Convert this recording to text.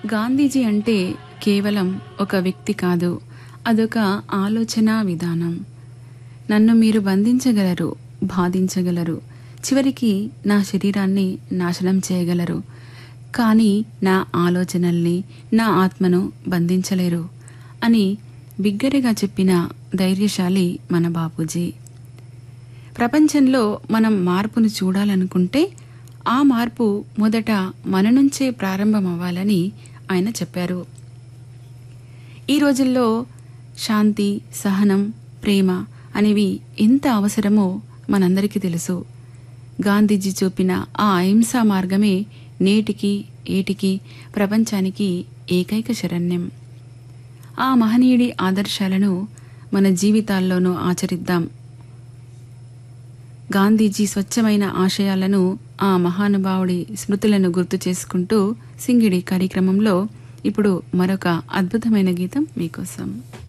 గాంధీజీ అంటే కేవలం ఒక వ్యక్తి కాదు అదొక ఆలోచన విధానం నన్ను మీరు బంధించగలరు బాధించగలరు చివరికి నా శరీరాన్ని నాశనం చేయగలరు కానీ నా ఆలోచనల్ని నా ఆత్మను బంధించలేరు అని బిగ్గరగా చెప్పిన ధైర్యశాలి మన బాపూజీ ప్రపంచంలో మనం మార్పును చూడాలనుకుంటే ఆ మార్పు మొదట మన నుంచే ప్రారంభమవ్వాలని ఆయన చెప్పారు ఈ రోజుల్లో శాంతి సహనం ప్రేమ అనేవి ఎంత అవసరమో మనందరికీ తెలుసు గాంధీజీ చూపిన ఆ అహింసా మార్గమే నేటికి ఏటికి ప్రపంచానికి ఏకైక శరణ్యం ఆ మహనీయుడి ఆదర్శాలను మన జీవితాల్లోనూ ఆచరిద్దాం గాంధీజీ స్వచ్ఛమైన ఆశయాలను ఆ మహానుభావుడి స్మృతులను గుర్తు చేసుకుంటూ సింగిడి కార్యక్రమంలో ఇప్పుడు మరొక అద్భుతమైన గీతం మీకోసం